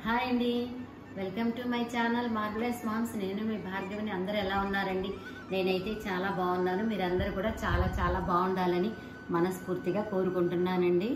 hi అండి welcome to my channel marvellous moms నేను మీ భార్గవిని అందరూ ఎలా ఉన్నారండి నేనైతే చాలా బాగున్నాను మీరందరూ కూడా చాలా చాలా బాగుండాలని మనస్ఫూర్తిగా కోరుకుంటున్నానండి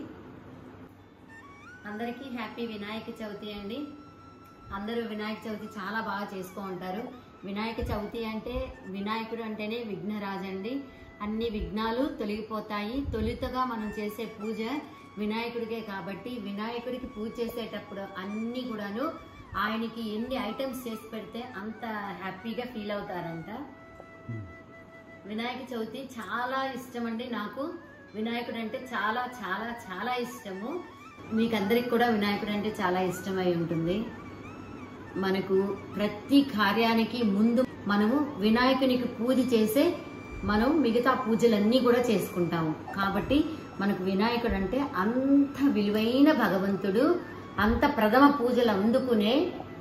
అందరికీ హ్యాపీ వినాయక చవితి అండి అందరూ వినాయక చవితి చాలా బాగా చేసుకో ఉంటారు వినాయక చవితి అంటే వినాయకుడు అంటేనే విఘ్నరాజు అండి అన్ని విఘ్నాలు తొలగిపోతాయి తొలుతగా మనం చేసే పూజ వినాయకుడికే కాబట్టి వినాయకుడికి పూజ చేసేటప్పుడు అన్ని కూడాను ఆయనకి ఎన్ని ఐటమ్స్ చేసి పెడితే అంత హ్యాపీగా ఫీల్ అవుతారంట వినాయక చవితి చాలా ఇష్టం అండి నాకు వినాయకుడు అంటే చాలా చాలా చాలా ఇష్టము మీకు అందరికి కూడా వినాయకుడు అంటే చాలా ఇష్టమై ఉంటుంది మనకు ప్రతి కార్యానికి ముందు మనము వినాయకునికి పూజ చేసే మనం మిగతా పూజలన్నీ కూడా చేసుకుంటాము కాబట్టి మనకు వినాయకుడు అంటే అంత విలువైన భగవంతుడు అంత ప్రథమ పూజలు అందుకునే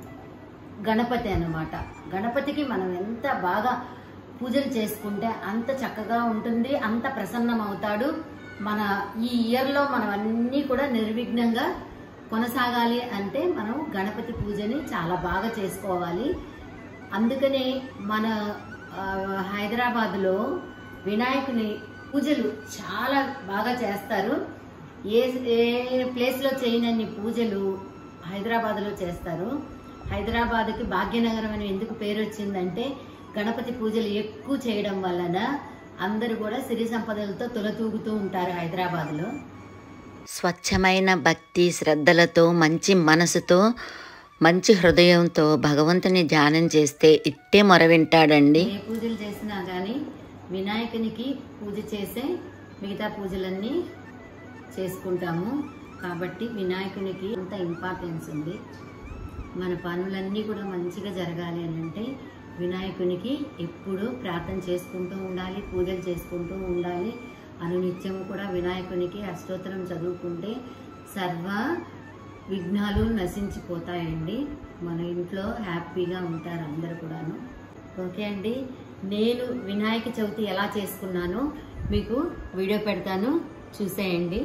గణపతి అన్నమాట గణపతికి మనం ఎంత బాగా పూజలు చేసుకుంటే అంత చక్కగా ఉంటుంది అంత ప్రసన్నం అవుతాడు మన ఈ ఇయర్లో మనం అన్నీ కూడా నిర్విఘ్నంగా కొనసాగాలి అంటే మనం గణపతి పూజని చాలా బాగా చేసుకోవాలి అందుకనే మన ఆ, హైదరాబాద్లో వినాయకుని పూజలు చాలా బాగా చేస్తారు ఏ ఏ ప్లేస్లో చేయనన్ని పూజలు హైదరాబాద్లో చేస్తారు హైదరాబాద్కి భాగ్యనగరం అని ఎందుకు పేరు వచ్చిందంటే గణపతి పూజలు ఎక్కువ చేయడం వలన అందరూ కూడా సిరి సంపదలతో తొలతూగుతూ ఉంటారు హైదరాబాద్లో స్వచ్ఛమైన భక్తి శ్రద్ధలతో మంచి మనసుతో మంచి హృదయంతో భగవంతుని ధ్యానం చేస్తే ఇట్టే మొర వింటాడండి ఏ పూజలు చేసినా కానీ వినాయకునికి పూజ చేసే మిగతా పూజలన్నీ చేసుకుంటాము కాబట్టి వినాయకునికి అంత ఇంపార్టెన్స్ ఉంది మన పనులన్నీ కూడా మంచిగా జరగాలి అని అంటే వినాయకునికి ఎప్పుడూ ప్రార్థన చేసుకుంటూ ఉండాలి పూజలు చేసుకుంటూ ఉండాలి అనునిత్యము కూడా వినాయకునికి అష్టోత్తరం చదువుకుంటే సర్వ విఘ్నాలు నశించిపోతాయండి మన ఇంట్లో హ్యాపీగా ఉంటారు అందరు కూడాను ఓకే అండి నేను వినాయక చవితి ఎలా చేసుకున్నానో మీకు వీడియో పెడతాను చూసేయండి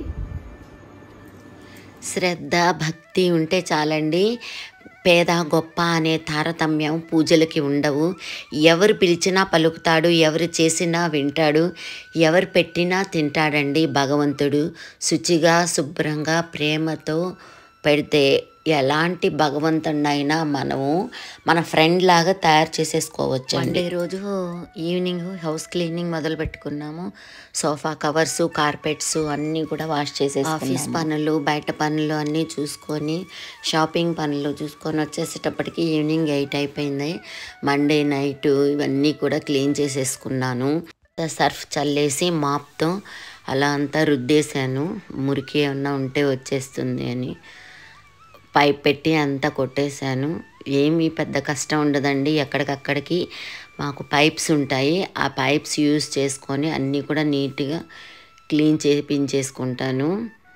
శ్రద్ధ భక్తి ఉంటే చాలండి పేద గొప్ప అనే తారతమ్యం పూజలకి ఉండవు ఎవరు పిలిచినా పలుకుతాడు ఎవరు చేసినా వింటాడు ఎవరు పెట్టినా తింటాడండి భగవంతుడు శుచిగా శుభ్రంగా ప్రేమతో పెడితే ఎలాంటి భగవంతుడినైనా మనము మన ఫ్రెండ్ లాగా తయారు చేసేసుకోవచ్చు అండి రోజు ఈవినింగ్ హౌస్ క్లీనింగ్ మొదలు పెట్టుకున్నాము సోఫా కవర్స్ కార్పెట్స్ అన్నీ కూడా వాష్ చేసేసి ఆఫీస్ పనులు బయట పనులు అన్నీ చూసుకొని షాపింగ్ పనులు చూసుకొని వచ్చేసేటప్పటికి ఈవినింగ్ ఎయిట్ అయిపోయింది మండే నైట్ ఇవన్నీ కూడా క్లీన్ చేసేసుకున్నాను సర్ఫ్ చల్లేసి మాప్తో అలా అంతా రుద్దేశాను మురికి ఏమన్నా ఉంటే వచ్చేస్తుంది అని పైప్ పెట్టి అంతా కొట్టేశాను ఏమీ పెద్ద కష్టం ఉండదండి ఎక్కడికక్కడికి మాకు పైప్స్ ఉంటాయి ఆ పైప్స్ యూస్ చేసుకొని అన్నీ కూడా నీట్గా క్లీన్ చేపించేసుకుంటాను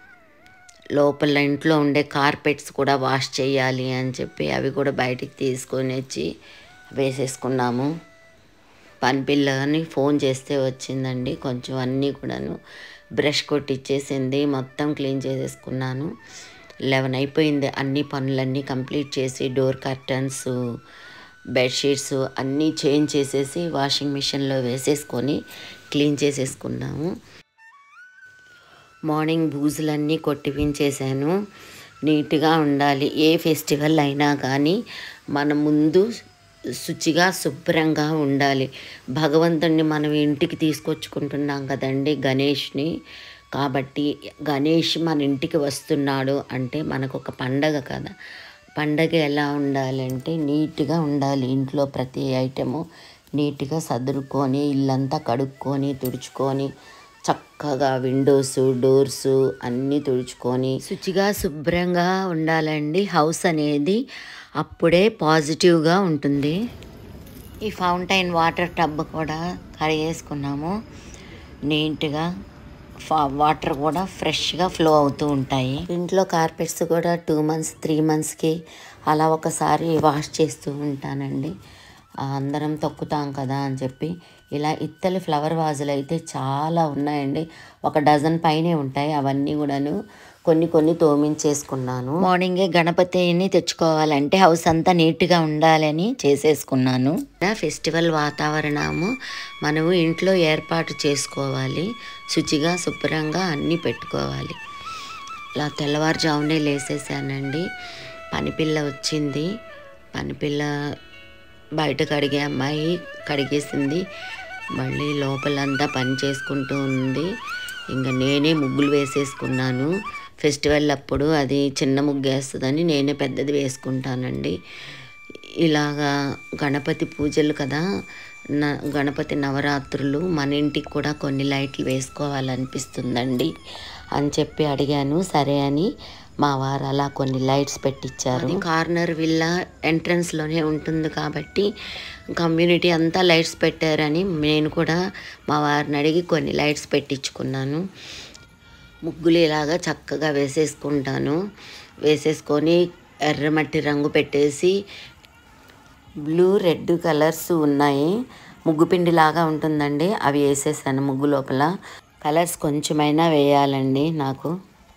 లోపల ఇంట్లో ఉండే కార్పెట్స్ కూడా వాష్ చేయాలి అని చెప్పి అవి కూడా బయటికి తీసుకొని వచ్చి వేసేసుకున్నాము పని పిల్లని ఫోన్ చేస్తే వచ్చిందండి కొంచెం అన్నీ కూడాను బ్రష్ కొట్టిచ్చేసింది మొత్తం క్లీన్ చేసేసుకున్నాను లెవెన్ అయిపోయింది అన్ని పనులన్నీ కంప్లీట్ చేసి డోర్ కర్టన్స్ బెడ్షీట్స్ అన్నీ చేంజ్ చేసేసి వాషింగ్ మిషన్లో వేసేసుకొని క్లీన్ చేసేసుకున్నాము మార్నింగ్ బూజులన్నీ కొట్టిపించేశాను నీట్గా ఉండాలి ఏ ఫెస్టివల్ అయినా కానీ మన ముందు శుచిగా శుభ్రంగా ఉండాలి భగవంతుణ్ణి మనం ఇంటికి తీసుకొచ్చుకుంటున్నాం కదండి గణేష్ని కాబట్టి గణేష్ మన ఇంటికి వస్తున్నాడు అంటే మనకు ఒక పండగ కదా పండగ ఎలా ఉండాలంటే నీట్గా ఉండాలి ఇంట్లో ప్రతి ఐటెము నీట్గా సదురుకొని ఇల్లంతా కడుక్కొని తుడుచుకొని చక్కగా విండోస్ డోర్స్ అన్నీ తుడుచుకొని శుచిగా శుభ్రంగా ఉండాలండి హౌస్ అనేది అప్పుడే పాజిటివ్గా ఉంటుంది ఈ ఫౌంటైన్ వాటర్ టబ్ కూడా కడిగేసుకున్నాము నీట్గా ఫా వాటర్ కూడా ఫ్రెష్గా ఫ్లో అవుతూ ఉంటాయి ఇంట్లో కార్పెట్స్ కూడా టూ మంత్స్ త్రీ మంత్స్కి అలా ఒకసారి వాష్ చేస్తూ ఉంటానండి ఆ, అందరం తొక్కుతాం కదా అని చెప్పి ఇలా ఇత్తలి ఫ్లవర్ వాజులు అయితే చాలా ఉన్నాయండి ఒక డజన్ పైనే ఉంటాయి అవన్నీ కూడాను కొన్ని కొన్ని తోమించేసుకున్నాను మార్నింగే గణపతిని తెచ్చుకోవాలంటే హౌస్ అంతా నీట్గా ఉండాలని చేసేసుకున్నాను ఫెస్టివల్ వాతావరణము మనము ఇంట్లో ఏర్పాటు చేసుకోవాలి శుచిగా శుభ్రంగా అన్నీ పెట్టుకోవాలి ఇలా తెల్లవారుజామునే లేసేసానండి పనిపిల్ల వచ్చింది పనిపిల్ల బయట కడిగే అమ్మాయి కడిగేసింది మళ్ళీ లోపలంతా పని చేసుకుంటూ ఉంది ఇంకా నేనే ముగ్గులు వేసేసుకున్నాను ఫెస్టివల్ అప్పుడు అది చిన్న ముగ్గు వేస్తుందని నేనే పెద్దది వేసుకుంటానండి ఇలాగా గణపతి పూజలు కదా న గణపతి నవరాత్రులు మన ఇంటికి కూడా కొన్ని లైట్లు వేసుకోవాలనిపిస్తుందండి అని చెప్పి అడిగాను సరే అని మా వారు అలా కొన్ని లైట్స్ పెట్టించారు కార్నర్ విల్లా ఎంట్రన్స్లోనే ఉంటుంది కాబట్టి కమ్యూనిటీ అంతా లైట్స్ పెట్టారని నేను కూడా మా వారిని అడిగి కొన్ని లైట్స్ పెట్టించుకున్నాను ముగ్గులు ఇలాగా చక్కగా వేసేసుకుంటాను వేసేసుకొని ఎర్రమట్టి రంగు పెట్టేసి బ్లూ రెడ్ కలర్స్ ఉన్నాయి ముగ్గు పిండి లాగా ఉంటుందండి అవి వేసేసాను ముగ్గు లోపల కలర్స్ కొంచెమైనా వేయాలండి నాకు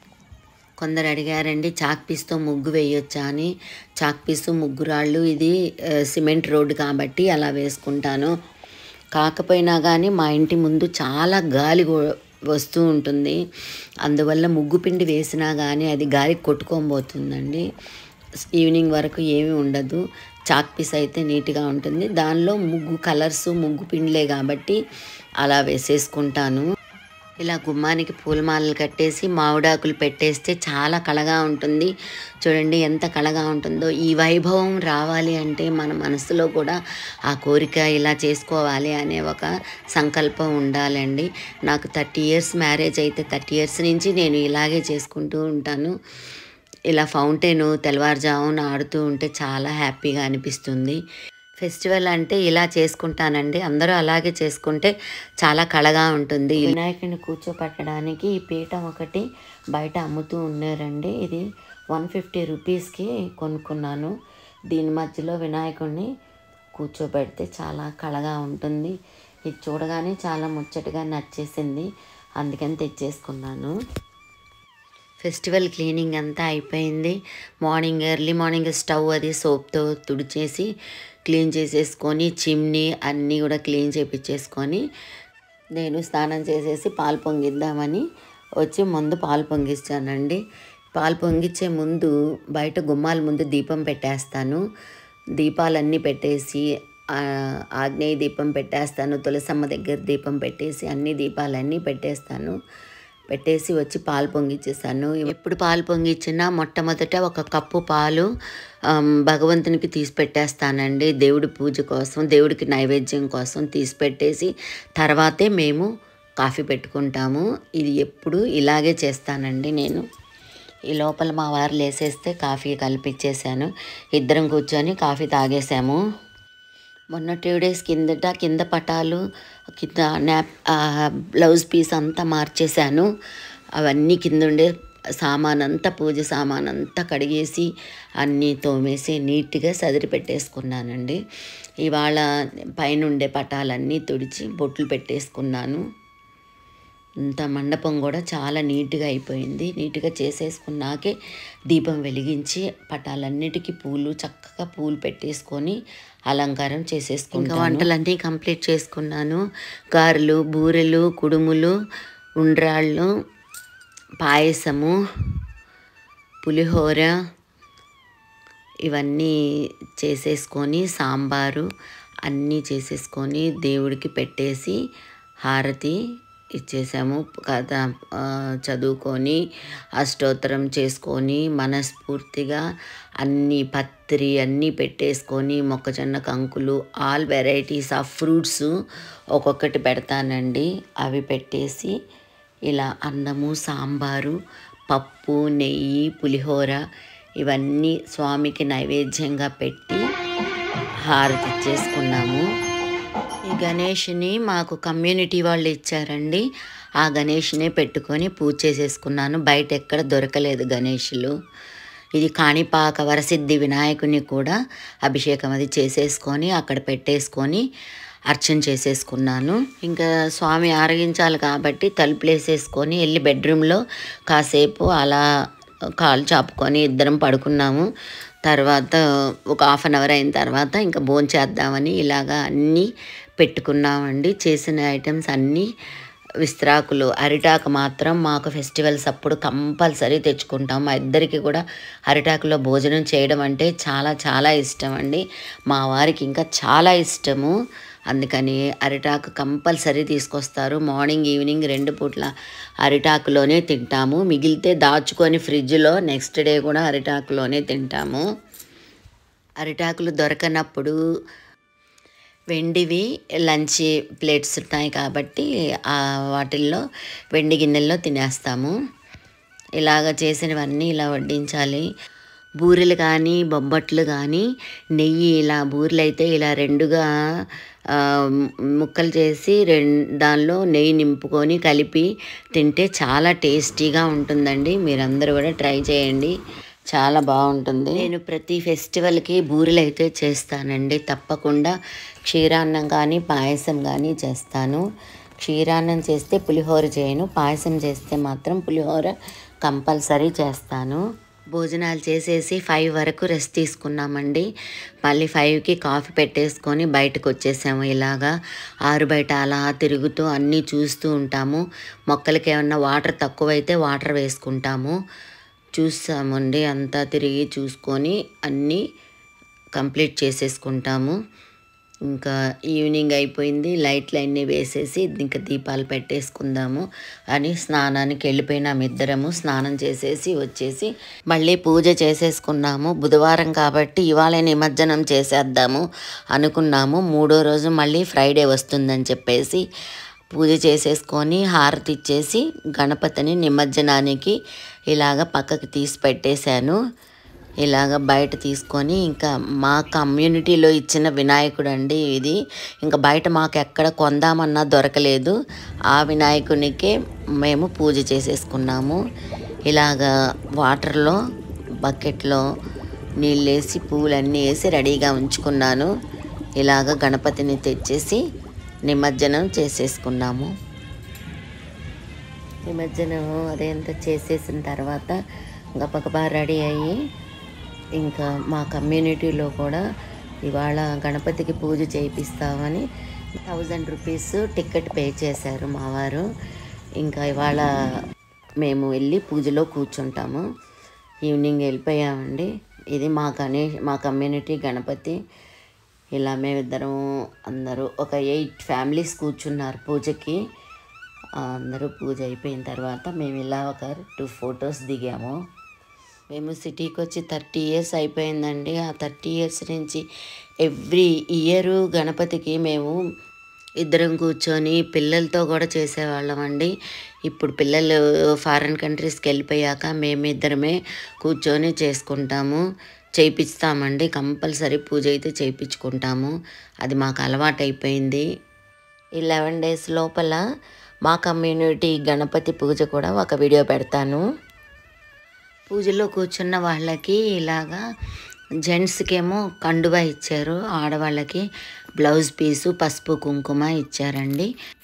కొందరు అడిగారండి చాక్ పీస్తో ముగ్గు వేయొచ్చా అని చాక్ పీస్ ముగ్గు రాళ్ళు ఇది ఆ, సిమెంట్ రోడ్డు కాబట్టి అలా వేసుకుంటాను కాకపోయినా కానీ మా ఇంటి ముందు చాలా గాలి గో- వస్తూ ఉంటుంది అందువల్ల ముగ్గు పిండి వేసినా కానీ అది గాలి కొట్టుకోబోతుందండి ఈవినింగ్ వరకు ఏమీ ఉండదు చాక్ పీస్ అయితే నీట్గా ఉంటుంది దానిలో ముగ్గు కలర్స్ ముగ్గు పిండిలే కాబట్టి అలా వేసేసుకుంటాను ఇలా గుమ్మానికి పూలమాలలు కట్టేసి మామిడాకులు పెట్టేస్తే చాలా కళగా ఉంటుంది చూడండి ఎంత కళగా ఉంటుందో ఈ వైభవం రావాలి అంటే మన మనసులో కూడా ఆ కోరిక ఇలా చేసుకోవాలి అనే ఒక సంకల్పం ఉండాలండి నాకు థర్టీ ఇయర్స్ మ్యారేజ్ అయితే థర్టీ ఇయర్స్ నుంచి నేను ఇలాగే చేసుకుంటూ ఉంటాను ఇలా ఫౌంటైన్ తెల్లవారుజామున ఆడుతూ ఉంటే చాలా హ్యాపీగా అనిపిస్తుంది ఫెస్టివల్ అంటే ఇలా చేసుకుంటానండి అందరూ అలాగే చేసుకుంటే చాలా కళగా ఉంటుంది వినాయకుడిని కూర్చోపెట్టడానికి ఈ పీఠం ఒకటి బయట అమ్ముతూ ఉన్నారండి ఇది వన్ ఫిఫ్టీ రూపీస్కి కొనుక్కున్నాను దీని మధ్యలో వినాయకుడిని కూర్చోబెడితే చాలా కళగా ఉంటుంది ఇది చూడగానే చాలా ముచ్చటగా నచ్చేసింది అందుకని తెచ్చేసుకున్నాను ఫెస్టివల్ క్లీనింగ్ అంతా అయిపోయింది మార్నింగ్ ఎర్లీ మార్నింగ్ స్టవ్ అది సోప్తో తుడిచేసి క్లీన్ చేసేసుకొని చిమ్నీ అన్నీ కూడా క్లీన్ చేపించేసుకొని నేను స్నానం చేసేసి పాలు పొంగిద్దామని వచ్చి ముందు పాలు పొంగిస్తానండి పాలు పొంగిచ్చే ముందు బయట గుమ్మాల ముందు దీపం పెట్టేస్తాను దీపాలన్నీ పెట్టేసి ఆ, ఆగ్నేయ దీపం పెట్టేస్తాను తులసమ్మ దగ్గర దీపం పెట్టేసి అన్ని దీపాలన్నీ పెట్టేస్తాను పెట్టేసి వచ్చి పాలు పొంగిచ్చేసాను ఎప్పుడు పాలు పొంగిచ్చినా మొట్టమొదట ఒక కప్పు పాలు ఆమ్, భగవంతునికి తీసి పెట్టేస్తానండి దేవుడి పూజ కోసం దేవుడికి నైవేద్యం కోసం తీసి పెట్టేసి తర్వాతే మేము కాఫీ పెట్టుకుంటాము ఇది ఎప్పుడు ఇలాగే చేస్తానండి నేను ఈ లోపల మా వారు లేసేస్తే కాఫీ కలిపిచ్చేసాను ఇద్దరం కూర్చొని కాఫీ తాగేసాము మొన్న టూ డేస్ కిందట కింద పటాలు కింద నాప్ ఆ, బ్లౌజ్ పీస్ అంతా మార్చేశాను అవన్నీ కింద ఉండే సామాన్ అంతా పూజ సామాన్ అంతా కడిగేసి అన్నీ తోమేసి నీట్గా సదిరి పెట్టేసుకున్నానండి ఇవాళ పైన ఉండే పటాలన్నీ తుడిచి బొట్లు పెట్టేసుకున్నాను ఇంత మండపం కూడా చాలా నీట్గా అయిపోయింది నీట్గా చేసేసుకున్నాకే దీపం వెలిగించి పటాలన్నిటికీ పూలు చక్కగా పూలు పెట్టేసుకొని అలంకారం చేసేసుకుంటాను వంటలన్నీ కంప్లీట్ చేసుకున్నాను గారెలు బూరెలు కుడుములు ఉండ్రాళ్ళు పాయసము పులిహోర ఇవన్నీ చేసేసుకొని సాంబారు అన్నీ చేసేసుకొని దేవుడికి పెట్టేసి హారతి ఇచ్చేసాము కథ ఆ, చదువుకొని అష్టోత్తరం చేసుకొని మనస్ఫూర్తిగా అన్ని పత్రి అన్నీ పెట్టేసుకొని మొక్కజొన్న కంకులు ఆల్ వెరైటీస్ ఆఫ్ ఫ్రూట్స్ ఒక్కొక్కటి పెడతానండి అవి పెట్టేసి ఇలా అన్నము సాంబారు పప్పు నెయ్యి పులిహోర ఇవన్నీ స్వామికి నైవేద్యంగా పెట్టి హారతి ఇచ్చేసుకున్నాము ఈ గణేష్ని మాకు కమ్యూనిటీ వాళ్ళు ఇచ్చారండి ఆ గణేష్నే పెట్టుకొని పూజ చేసేసుకున్నాను బయట ఎక్కడ దొరకలేదు గణేషులు ఇది కాణిపాక వరసిద్ధి వినాయకుని కూడా అభిషేకం అది చేసేసుకొని అక్కడ పెట్టేసుకొని అర్చన చేసేసుకున్నాను ఇంకా స్వామి ఆరగించాలి కాబట్టి తలుపులు వేసేసుకొని వెళ్ళి బెడ్రూమ్లో కాసేపు అలా కాలు చాపుకొని ఇద్దరం పడుకున్నాము తర్వాత ఒక హాఫ్ అన్ అవర్ అయిన తర్వాత ఇంకా భోంచేద్దామని ఇలాగా అన్నీ పెట్టుకున్నామండి చేసిన ఐటమ్స్ అన్నీ విస్త్రాకులు అరిటాకు మాత్రం మాకు ఫెస్టివల్స్ అప్పుడు కంపల్సరీ తెచ్చుకుంటాం మా ఇద్దరికి కూడా అరిటాకులో భోజనం చేయడం అంటే చాలా చాలా ఇష్టం అండి మా వారికి ఇంకా చాలా ఇష్టము అందుకని అరిటాకు కంపల్సరీ తీసుకొస్తారు మార్నింగ్ ఈవినింగ్ రెండు పూట్ల అరిటాకులోనే తింటాము మిగిలితే దాచుకొని ఫ్రిడ్జ్లో నెక్స్ట్ డే కూడా అరిటాకులోనే తింటాము అరిటాకులు దొరకనప్పుడు వెండివి లంచ్ ప్లేట్స్ ఉంటాయి కాబట్టి ఆ వాటిల్లో వెండి గిన్నెల్లో తినేస్తాము ఇలాగ చేసినవన్నీ ఇలా వడ్డించాలి బూరెలు కానీ బొబ్బట్లు కానీ నెయ్యి ఇలా బూరెలు అయితే ఇలా రెండుగా ఆ, ముక్కలు చేసి రెం దానిలో నెయ్యి నింపుకొని కలిపి తింటే చాలా టేస్టీగా ఉంటుందండి మీరందరూ కూడా ట్రై చేయండి చాలా బాగుంటుంది నేను ప్రతి ఫెస్టివల్కి బూరెలు అయితే చేస్తానండి తప్పకుండా క్షీరాన్నం కానీ పాయసం కానీ చేస్తాను క్షీరాన్నం చేస్తే పులిహోర చేయను పాయసం చేస్తే మాత్రం పులిహోర కంపల్సరీ చేస్తాను భోజనాలు చేసేసి ఫైవ్ వరకు రెస్ట్ తీసుకున్నామండి మళ్ళీ ఫైవ్కి కాఫీ పెట్టేసుకొని బయటకు వచ్చేసాము ఇలాగా ఆరు బయట అలా తిరుగుతూ అన్నీ చూస్తూ ఉంటాము మొక్కలకి ఏమన్నా వాటర్ తక్కువైతే వాటర్ వేసుకుంటాము చూసామండి అంతా తిరిగి చూసుకొని అన్నీ కంప్లీట్ చేసేసుకుంటాము ఇంకా ఈవినింగ్ అయిపోయింది లైట్లు అన్నీ వేసేసి ఇంకా దీపాలు పెట్టేసుకుందాము అని స్నానానికి వెళ్ళిపోయినాము ఇద్దరము స్నానం చేసేసి వచ్చేసి మళ్ళీ పూజ చేసేసుకున్నాము బుధవారం కాబట్టి ఇవాళ నిమజ్జనం చేసేద్దాము అనుకున్నాము మూడో రోజు మళ్ళీ ఫ్రైడే వస్తుందని చెప్పేసి పూజ చేసేసుకొని హారతి ఇచ్చేసి గణపతిని నిమజ్జనానికి ఇలాగ పక్కకి తీసి పెట్టేశాను ఇలాగ బయట తీసుకొని ఇంకా మా కమ్యూనిటీలో ఇచ్చిన వినాయకుడు అండి ఇది ఇంకా బయట మాకు ఎక్కడ కొందామన్నా దొరకలేదు ఆ వినాయకునికే మేము పూజ చేసేసుకున్నాము ఇలాగ వాటర్లో బకెట్లో నీళ్ళేసి పూలన్నీ వేసి రెడీగా ఉంచుకున్నాను ఇలాగ గణపతిని తెచ్చేసి నిమజ్జనం చేసేసుకున్నాము నిమజ్జనం అదేంతా చేసేసిన తర్వాత గబగబా రెడీ అయ్యి ఇంకా మా కమ్యూనిటీలో కూడా ఇవాళ గణపతికి పూజ చేయిస్తామని థౌజండ్ రూపీస్ టికెట్ పే చేశారు మా వారు ఇంకా ఇవాళ మేము వెళ్ళి పూజలో కూర్చుంటాము ఈవినింగ్ వెళ్ళిపోయామండి ఇది మా గణే మా కమ్యూనిటీ గణపతి ఇలా మేమిద్దరం అందరూ ఒక ఎయిట్ ఫ్యామిలీస్ కూర్చున్నారు పూజకి ఆ, అందరూ పూజ అయిపోయిన తర్వాత మేము ఇలా ఒక టూ ఫొటోస్ దిగాము మేము సిటీకి వచ్చి థర్టీ ఇయర్స్ అయిపోయిందండి ఆ థర్టీ ఇయర్స్ నుంచి ఎవ్రీ ఇయర్ గణపతికి మేము ఇద్దరం కూర్చొని పిల్లలతో కూడా చేసేవాళ్ళం అండి ఇప్పుడు పిల్లలు ఫారిన్ కంట్రీస్కి వెళ్ళిపోయాక మేమిద్దరమే కూర్చొని చేసుకుంటాము చేయిస్తామండి కంపల్సరీ పూజ అయితే చేయించుకుంటాము అది మాకు అలవాటు అయిపోయింది ఈ లెవెన్ డేస్ లోపల మా కమ్యూనిటీ గణపతి పూజ కూడా ఒక వీడియో పెడతాను పూజలో కూర్చున్న వాళ్ళకి ఇలాగా జెంట్స్కేమో కండువా ఇచ్చారు ఆడవాళ్ళకి బ్లౌజ్ పీసు పసుపు కుంకుమ ఇచ్చారండి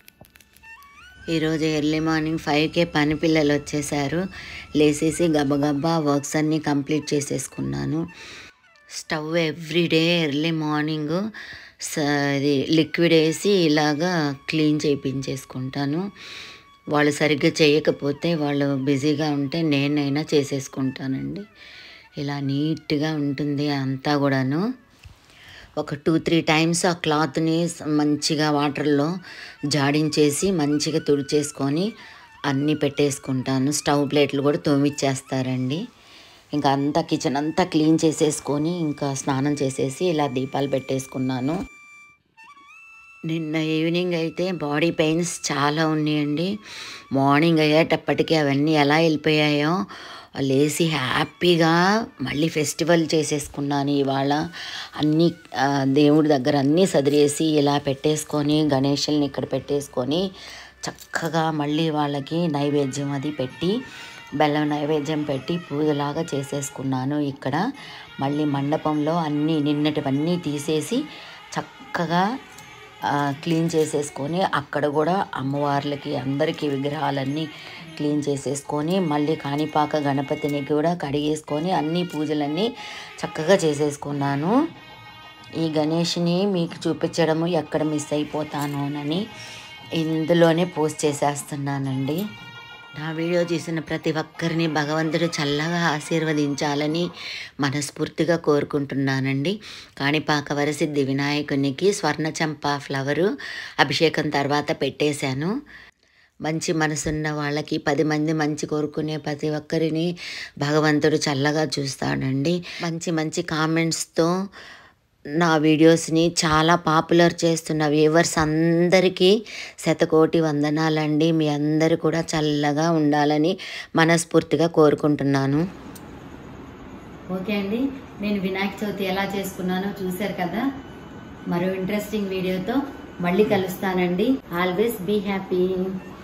ఈరోజు ఎర్లీ మార్నింగ్ ఫైవ్కే పని పిల్లలు వచ్చేసారు లేసేసి గబగబా వర్క్స్ అన్నీ కంప్లీట్ చేసేసుకున్నాను స్టవ్ ఎవ్రీడే ఎర్లీ మార్నింగ్ ఇది లిక్విడ్ వేసి ఇలాగా క్లీన్ చేయించేసుకుంటాను వాళ్ళు సరిగ్గా చేయకపోతే వాళ్ళు బిజీగా ఉంటే నేనైనా చేసేసుకుంటానండి ఇలా నీట్గా ఉంటుంది అంతా కూడాను ఒక టూ త్రీ టైమ్స్ ఆ క్లాత్ని మంచిగా వాటర్లో జాడించేసి మంచిగా తుడిచేసుకొని అన్నీ పెట్టేసుకుంటాను స్టవ్ ప్లేట్లు కూడా తోమిచ్చేస్తారండి ఇంకా అంతా కిచెన్ అంతా క్లీన్ చేసేసుకొని ఇంకా స్నానం చేసేసి ఇలా దీపాలు పెట్టేసుకున్నాను నిన్న ఈవినింగ్ అయితే బాడీ పెయిన్స్ చాలా ఉన్నాయండి మార్నింగ్ అయ్యేటప్పటికి అవన్నీ ఎలా వెళ్ళిపోయాయో లేచి హ్యాపీగా మళ్ళీ ఫెస్టివల్ చేసేసుకున్నాను ఇవాళ అన్నీ ఆ, దేవుడి దగ్గర అన్నీ సదిరేసి ఇలా పెట్టేసుకొని గణేషుల్ని ఇక్కడ పెట్టేసుకొని చక్కగా మళ్ళీ వాళ్ళకి నైవేద్యం అది పెట్టి బెల్లం నైవేద్యం పెట్టి పూజలాగా చేసేసుకున్నాను ఇక్కడ మళ్ళీ మండపంలో అన్నీ నిన్నటివన్నీ తీసేసి చక్కగా ఆ, క్లీన్ చేసేసుకొని అక్కడ కూడా అమ్మవార్లకి అందరికీ విగ్రహాలన్నీ క్లీన్ చేసేసుకొని మళ్ళీ కాణిపాక గణపతిని కూడా కడిగేసుకొని అన్ని పూజలన్నీ చక్కగా చేసేసుకున్నాను ఈ గణేష్ని మీకు చూపించడము ఎక్కడ మిస్ అయిపోతానోనని ఇందులోనే పోస్ట్ చేసేస్తున్నానండి నా వీడియో చూసిన ప్రతి ఒక్కరిని భగవంతుడు చల్లగా ఆశీర్వదించాలని మనస్ఫూర్తిగా కోరుకుంటున్నానండి కాణిపాక వరసిద్ధి వినాయకునికి స్వర్ణ చంపా ఫ్లవరు అభిషేకం తర్వాత పెట్టేశాను మంచి మనసున్న వాళ్ళకి పది మంది మంచి కోరుకునే ప్రతి ఒక్కరిని భగవంతుడు చల్లగా చూస్తాడండి మంచి మంచి కామెంట్స్తో నా వీడియోస్ని చాలా పాపులర్ చేస్తున్న వ్యూవర్స్ అందరికీ శతకోటి వందనాలండి మీ అందరూ కూడా చల్లగా ఉండాలని మనస్ఫూర్తిగా కోరుకుంటున్నాను ఓకే అండి నేను వినాయక చవితి ఎలా చేసుకున్నానో చూశారు కదా మరో ఇంట్రెస్టింగ్ వీడియోతో మళ్ళీ కలుస్తానండి ఆల్వేస్ బీ హ్యాపీ